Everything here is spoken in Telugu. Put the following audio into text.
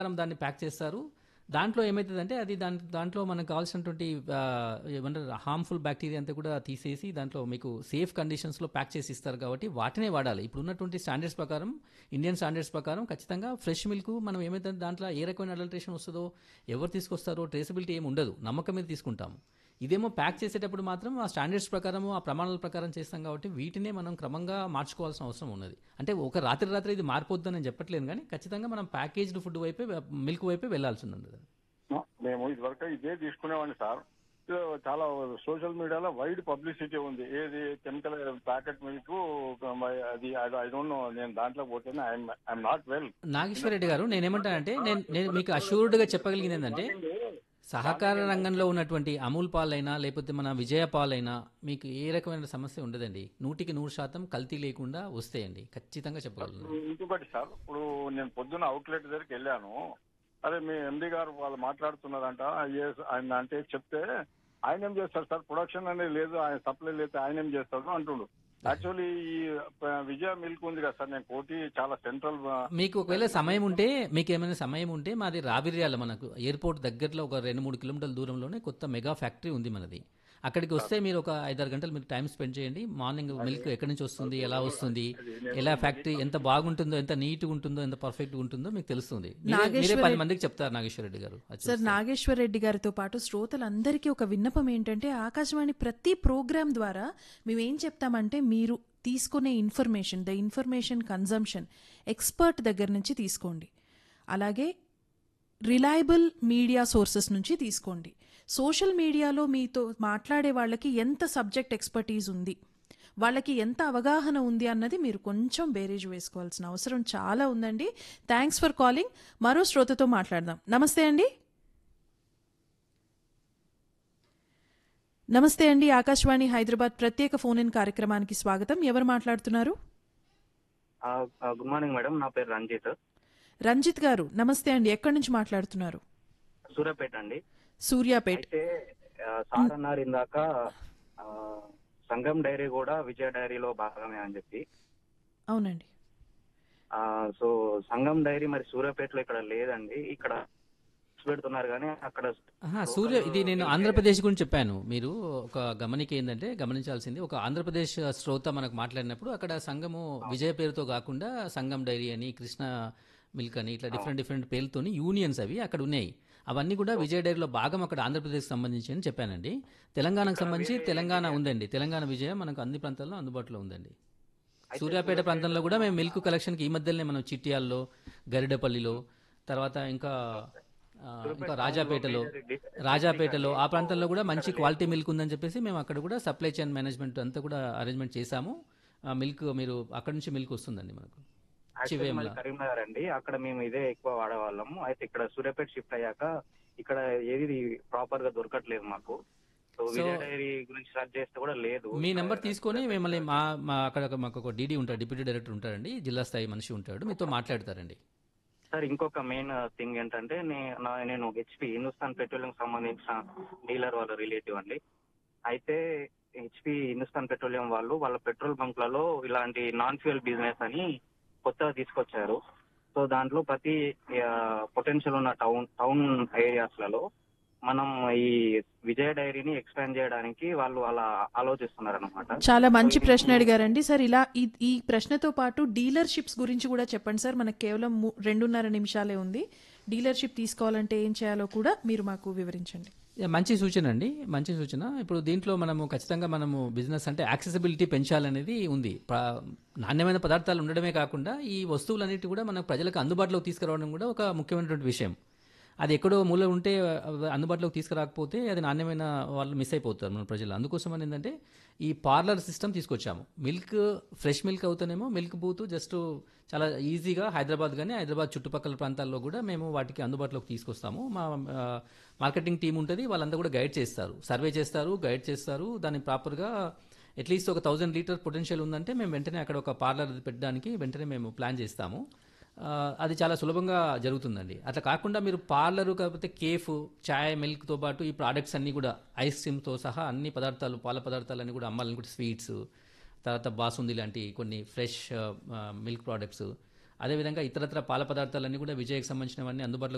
ప్రకారం దాన్ని ప్యాక్ చేస్తారు దాంట్లో ఏమవుతుందంటే అది దాని దాంట్లో మనకు కావాల్సినటువంటి ఆ, ఏమంటారు హార్మ్ఫుల్ బ్యాక్టీరియా అంతా కూడా తీసేసి దాంట్లో మీకు సేఫ్ కండిషన్స్లో ప్యాక్ చేసి ఇస్తారు కాబట్టి వాటినే వాడాలి ఇప్పుడు ఉన్నటువంటి స్టాండర్డ్స్ ప్రకారం ఇండియన్ స్టాండర్డ్స్ ప్రకారం ఖచ్చితంగా ఫ్రెష్ మిల్క్ మనం ఏమైతే దాంట్లో ఏ రకమైన అడల్ట్రేషన్ వస్తుందో ఎవరు తీసుకొస్తారో ట్రేసబిలిటీ ఏమి ఉండదు నమ్మకం మీద తీసుకుంటాము ఇదేమో ప్యాక్ చేసేటప్పుడు మాత్రం ఆ స్టాండర్డ్స్ ప్రకారం ఆ ప్రమాణాల ప్రకారం చేస్తాం కాబట్టి వీటినే మనం క్రమంగా మార్చుకోవాల్సిన అవసరం ఉన్నది అంటే ఒక రాత్రి రాత్రి ఇది మారిపోద్దని నేను చెప్పట్లేదు కానీ ఖచ్చితంగా మనం ప్యాకేజ్డ్ ఫుడ్ వైపే మిల్క్ వైపే వెళ్లాల్సి ఉన్నది మేము ఇదివరకు ఇదే తీసుకునేవాడిని సార్ ఇది చాలా సోషల్ మీడియాలో వైడ్ పబ్లిసిటీ ఉంది ఏది కెమికల్ ప్యాకెట్ మిల్క్ అది ఐ డోంట్ నో నేను దాంట్లో పోతేనే I'm not well Nageswara Reddy గారు నేనేమంటానంటే నేను నేను మీకు అష్యూర్డ్గా చెప్పగలిగింది ఏంటంటే సహకార రంగంలో ఉన్నటువంటి అమూల్ పాలైనా లేకపోతే మన విజయ పాలైనా మీకు ఏ రకమైన సమస్య ఉండదండి నూటికి నూరు శాతం కల్తీ లేకుండా వస్తాయండి ఖచ్చితంగా చెప్పగలను ఇంకొకటి సార్ ఇప్పుడు నేను పొద్దున్న అవుట్లెట్ దగ్గరికి వెళ్ళాను అదే మీ ఎండి గారు వాళ్ళు మాట్లాడుతున్నారంట yes, ఆయన అంటే చెప్తే ఆయన ఏం చేస్తారు సార్ ప్రొడక్షన్ అనేది లేదు ఆయన సప్లై లేదు ఆయన ఏం చేస్తాడు అంటుండు యాక్చువల్లీ ఈ ప- విజయ మిల్క్ ఉంది కదా సార్ నేను కోటి చాలా సెంట్రల్ మీకు ఒకవేళ సమయం ఉంటే మీకు ఏమైనా సమయం ఉంటే మాది రావిర్యాల మనకు ఎయిర్పోర్ట్ దగ్గరలో ఒక రెండు మూడు కిలోమీటర్ల దూరంలోనే కొత్త మెగా ఫ్యాక్టరీ ఉంది మనది అక్కడికి వస్తే మీరు ఒక ఐదారు గంటలు మీరు టైం స్పెండ్ చేయండి మార్నింగ్ మిల్క్ ఎక్కడి నుంచి వస్తుంది ఎలా వస్తుంది ఎలా ఫ్యాక్టరీ ఎంత బాగుంటుందో ఎంత నీట్గా ఉంటుందో ఎంత పర్ఫెక్ట్గా ఉంటుందో మీకు తెలుస్తుంది మీరే- మీరే నాగేశ్వర పది మందికి చెప్తారు నాగేశ్వర రెడ్డి గారు అది సార్ నాగేశ్వర్ రెడ్డి గారితో పాటు శ్రోతలందరికీ ఒక విన్నపం ఏంటంటే ఆకాశవాణి ప్రతి ప్రోగ్రాం ద్వారా మేము ఏం చెప్తామంటే మీరు తీసుకునే information the information consumption expert దగ్గర నుంచి తీసుకోండి అలాగే రిలయబుల్ మీడియా సోర్సెస్ నుంచి తీసుకోండి సోషల్ మీడియాలో మీతో మాట్లాడే వాళ్ళకి ఎంత సబ్జెక్ట్ ఎక్స్పర్టీస్ ఉంది వాళ్ళకి ఎంత అవగాహన ఉంది అన్నది మీరు కొంచెం బేరేజ్ వేసుకోవాల్సిన అవసరం చాలా ఉందండి థ్యాంక్స్ ఫర్ కాలింగ్ మరో శ్రోతతో మాట్లాడదాం నమస్తే అండి నమస్తే అండి ఆకాశవాణి హైదరాబాద్ ప్రత్యేక ఫోన్ ఇన్ కార్యక్రమానికి స్వాగతం ఎవరు మాట్లాడుతున్నారు గుడ్ మార్నింగ్ మేడం నా పేరు రంజిత్ రంజిత్ గారు నమస్తే అండి ఎక్కడి నుంచి మాట్లాడుతున్నారు సూర్యాపేట అండి సూర్యాపేట్ అయితే ఆ, సార్ అన్నారు ఇందాక ఆ, సంగం డైరీ కూడా విజయ డైరీలో భాగమే అని చెప్పి అవునండి ఆ, సో సంగం డైరీ మరి సూర్యాపేటలో ఇక్కడ లేదండి ఇక్కడ పెడుతున్నారు కానీ అక్కడ ఆహా, సూర్య ఇది నేను ఆంధ్రప్రదేశ్ గురించి చెప్పాను మీరు ఒక గమనిక ఏంటంటే గమనించాల్సింది ఒక ఆంధ్రప్రదేశ్ శ్రోత మనకు మాట్లాడినప్పుడు అక్కడ సంఘము విజయ పేరుతో కాకుండా సంఘం డైరీ అని కృష్ణ మిల్క్ అని ఇట్లా డిఫరెంట్ డిఫరెంట్ పేర్లతోని యూనియన్స్ అవి అక్కడ ఉన్నాయి అవన్నీ కూడా విజయ డైరీలో భాగం అక్కడ ఆంధ్రప్రదేశ్ సంబంధించి అని చెప్పానండి తెలంగాణకు సంబంధించి తెలంగాణ ఉందండి తెలంగాణ విజయ మనకు అన్ని ప్రాంతాల్లో అందుబాటులో ఉందండి సూర్యాపేట ప్రాంతంలో కూడా మేము మిల్క్ కలెక్షన్కి ఈ మధ్యలోనే మనం చిట్యాల్లో గరిడపల్లిలో తర్వాత ఇంకా ఆ, ఇంకా రాజాపేటలో రాజాపేటలో ఆ ప్రాంతంలో కూడా మంచి క్వాలిటీ మిల్క్ ఉందని చెప్పేసి మేము అక్కడ కూడా సప్లై చైన్ మేనేజ్మెంట్ అంతా కూడా అరేంజ్మెంట్ చేశాము ఆ మిల్క్ మీరు అక్కడ నుంచి మిల్క్ వస్తుందండి మనకు యాక్చువల్లీ చివేముల. మరి కరీంనగర్ అండి అక్కడ మేము ఇదే ఎక్కువ వాడేవాళ్ళము అయితే ఇక్కడ సూర్యాపేట షిఫ్ట్ అయ్యాక ఇక్కడ ఏది ప్రాపర్ గా దొరకట్లేదు మాకు సో విజయ డైరీ గురించి సెర్చ్ చేస్తే కూడా లేదు మీ నెంబర్ తీసుకొని మిమ్మల్ని మా మా అక్కడ మాకు ఒక డీడీ ఉంటాడు డిప్యూటీ డైరెక్టర్ ఉంటాడండి జిల్లా స్థాయి మనిషి ఉంటాడు మీతో మాట్లాడతారండి సార్ ఇంకొక మెయిన్ థింగ్ ఏంటంటే నే- నా- నేను హెచ్పి హిందుస్థాన్ పెట్రోలియం సంబంధించిన డీలర్ వాళ్ళ రిలేటివ్ అండి అయితే హెచ్పి హిందుస్థాన్ పెట్రోలియం వాళ్ళు వాళ్ళ పెట్రోల్ బంక్లలో ఇలాంటి నాన్ ఫ్యూయల్ బిజినెస్ అని కొత్తగా తీసుకొచ్చారు సో దాంట్లో ప్రతి పొటెన్షియల్ ఉన్న టౌన్ టౌన్ ఏరియాస్లలో మనం ఈ విజయ డైరీని ఎక్స్పాండ్ చేయడానికి వాళ్ళు అలా ఆలోచిస్తున్నారు అనమాట చాలా మంచి ప్రశ్న అడిగారండి సార్ ఇలా ఈ ఈ ప్రశ్నతో పాటు డీలర్షిప్స్ గురించి కూడా చెప్పండి సార్ మనకు కేవలం ము- రెండున్నర నిమిషాలే ఉంది డీలర్షిప్ తీసుకోవాలంటే ఏం చేయాలో కూడా మీరు మాకు వివరించండి యా, మంచి సూచన అండి మంచి సూచన ఇప్పుడు దీంట్లో మనము ఖచ్చితంగా మనము బిజినెస్ అంటే యాక్సెసిబిలిటీ పెంచాలనేది ఉంది ప్ర- నాణ్యమైన పదార్థాలు ఉండడమే కాకుండా ఈ వస్తువులన్నిటి కూడా మన ప్రజలకు అందుబాటులోకి తీసుకురావడం కూడా ఒక ముఖ్యమైనటువంటి విషయం అది ఎక్కడో మూల ఉంటే అవి అందుబాటులోకి తీసుకురాకపోతే అది నాణ్యమైన వాళ్ళు మిస్ అయిపోతారు మన ప్రజలు అందుకోసం అని ఏంటంటే ఈ పార్లర్ సిస్టమ్ తీసుకొచ్చాము మిల్క్ ఫ్రెష్ మిల్క్ అవుతానేమో మిల్క్ బూత్ జస్ట్ చాలా ఈజీగా హైదరాబాద్ కానీ హైదరాబాద్ చుట్టుపక్కల ప్రాంతాల్లో కూడా మేము వాటికి అందుబాటులోకి తీసుకొస్తాము మా ఆ, మార్కెటింగ్ టీం ఉంటుంది వాళ్ళంతా కూడా గైడ్ చేస్తారు సర్వే చేస్తారు గైడ్ చేస్తారు దాన్ని ప్రాపర్గా అట్లీస్ట్ ఒక థౌజండ్ లీటర్ పొటెన్షియల్ ఉందంటే మేము వెంటనే అక్కడ ఒక పార్లర్ పెట్టడానికి వెంటనే మేము ప్లాన్ చేస్తాము ఆ, అది చాలా సులభంగా జరుగుతుందండి అట్లా కాకుండా మీరు పార్లరు కాకపోతే కేఫ్ చాయ్ మిల్క్తో పాటు ఈ ప్రోడక్ట్స్ అన్నీ కూడా ఐస్ క్రీమ్తో సహా అన్ని పదార్థాలు పాల పదార్థాలన్నీ కూడా అమ్మాలనుకుంటే స్వీట్స్ తర్వాత బాసుంది లాంటి కొన్ని ఫ్రెష్ మిల్క్ ప్రోడక్ట్స్ అదేవిధంగా ఇతరత్ర పాల పదార్థాలన్నీ కూడా విజయకి సంబంధించినవన్నీ అందుబాటులో